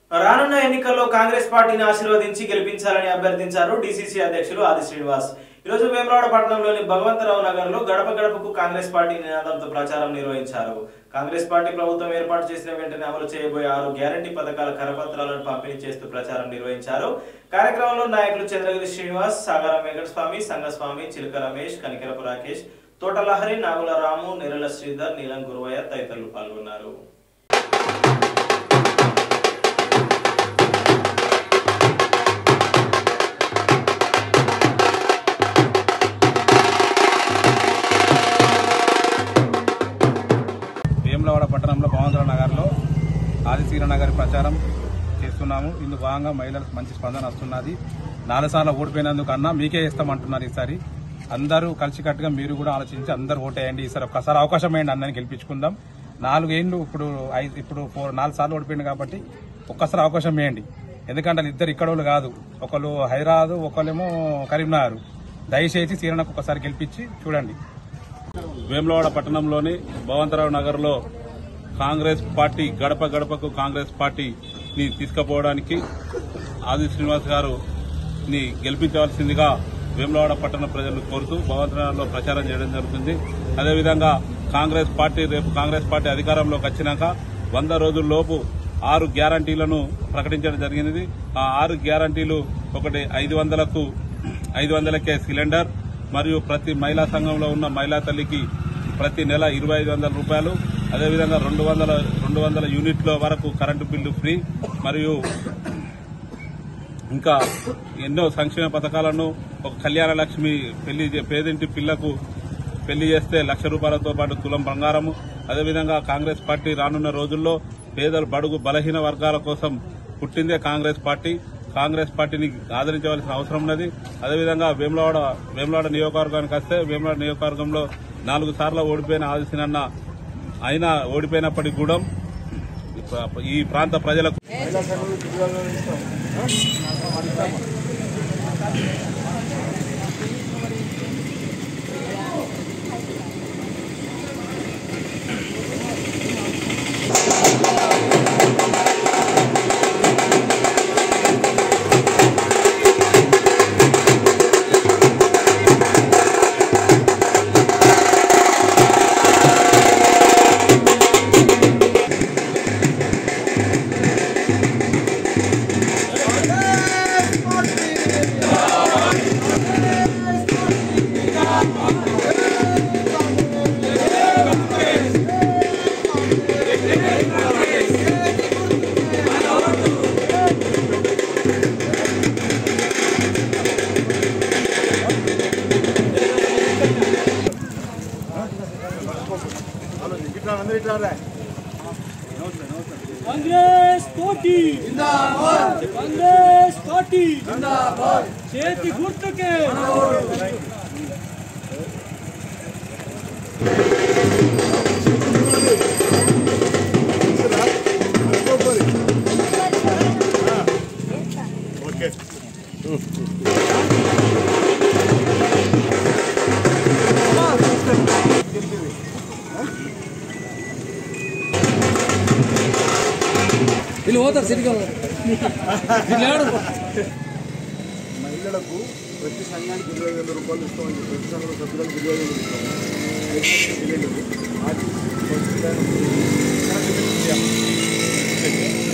రానున్న ఎన్నికల్లో కాంగ్రెస్ పార్టీని ఆశీర్వదించి గెలిపించాలని అభ్యర్థించారు డీసీసీ అధ్యక్షులు ఆది శ్రీనివాస్ ఈరోజు వేమరాడ పట్టణంలోని భగవంతరావు నగర్ లో గడప గడపకు కాంగ్రెస్ పార్టీ నినాదంతో ప్రచారం నిర్వహించారు కాంగ్రెస్ పార్టీ ప్రభుత్వం ఏర్పాటు చేసిన వెంటనే అమలు చేయబోయే ఆరు గ్యారంటీ పథకాల కరపత్రాలను పంపిణీ చేస్తూ ప్రచారం నిర్వహించారు కార్యక్రమంలో నాయకులు చంద్రగిరి శ్రీనివాస్ సాగరం వెంకటస్వామి సంగస్వామి చిలక రమేష్ కనికరపు రాకేష్ తోటలహరి నాగుల రాము నిరల శ్రీధర్ నీలం గురువయ్య తదితరులు పాల్గొన్నారు వేములవాడ పట్టణంలో భవంతర నగర్లో ఆదిశీల నగర్ ప్రచారం చేస్తున్నాము ఇందుకు భాగంగా మహిళలకు మంచి స్పందన వస్తున్నది నాలుగు సార్లు ఓడిపోయినందుకు అన్నా మీకే ఇస్తామంటున్నారు ఈసారి అందరూ కలిసికట్టుగా మీరు కూడా ఆలోచించి అందరూ ఓటేయండి ఈసారి ఒక్కసారి అవకాశం వేయండి అందరిని గెలిపించుకుందాం నాలుగేళ్లు ఇప్పుడు ఐదు ఇప్పుడు ఫోర్ నాలుగు సార్లు ఓడిపోయింది కాబట్టి ఒక్కసారి అవకాశం వేయండి ఎందుకంటే వాళ్ళు ఇద్దరు ఇక్కడ వాళ్ళు కాదు ఒకళ్ళు హైదరాబాద్ ఒకళ్ళేమో కరీంనగర్ దయచేసి సీరణకు ఒకసారి గెలిపించి చూడండి వేములవాడ పట్టణంలోని భవంతరావు నగర్లో కాంగ్రెస్ పార్టీ గడప గడపకు కాంగ్రెస్ పార్టీని తీసుకుపోవడానికి ఆది శ్రీనివాస్ గారు ని గెలిపించవలసిందిగా వేములవాడ పట్టణ ప్రజలు కోరుతూ భవంతరావులో ప్రచారం చేయడం జరుగుతుంది అదేవిధంగా కాంగ్రెస్ పార్టీ రేపు కాంగ్రెస్ పార్టీ అధికారంలోకి వచ్చినాక వంద రోజుల్లోపు ఆరు గ్యారంటీలను ప్రకటించడం జరిగినది ఆ ఆరు గ్యారంటీలు ఒకటి ఐదు వందలకు ఐదు వందలకే సిలిండర్ మరియు ప్రతి మహిళా సంఘంలో ఉన్న మహిళా తల్లికి ప్రతి నెల ఇరవై ఐదు వందల రూపాయలు అదేవిధంగా రెండు వందల రెండు వందల యూనిట్ల వరకు కరెంటు బిల్లు ఫ్రీ మరియు ఇంకా ఎన్నో సంక్షేమ పథకాలను ఒక కళ్యాణ లక్ష్మి పెళ్లి చే- పేదింటి పిల్లకు పెళ్లి చేస్తే లక్ష రూపాయలతో పాటు తులం బంగారము అదేవిధంగా కాంగ్రెస్ పార్టీ రానున్న రోజుల్లో పేదలు బడుగు బలహీన వర్గాల కోసం పుట్టిందే కాంగ్రెస్ పార్టీ కాంగ్రెస్ పార్టీని ఆదరించవలసిన అవసరం ఉన్నది అదేవిధంగా వేములవాడ వేములవాడ నియోజకవర్గానికి వస్తే వేములవాడ నియోజకవర్గంలో నాలుగు సార్లు ఓడిపోయిన ఆదిసినన్న అయినా ఓడిపోయినప్పటికీ కూడా ఈ ప్రాంత ప్రజలకు కాంగ్రెస్ పార్టీ జిందాబాద్ కాంగ్రెస్ పార్టీ జిందాబాద్ చేతి గుర్తుకే వీళ్ళు పోతారు సిరిగా మహిళలకు ప్రతి సంఘానికి ఇరవై వేల రూపాయలు ఇస్తామని చెప్పి ప్రతి సంఘంలో సభ్యులకు ఇరవై వేలు ఇస్తాము ఐదు సిలిండర్లు ఆర్టీసీ బస్సు ప్రయాణం కరెంటు బిల్లు ఫ్రీ.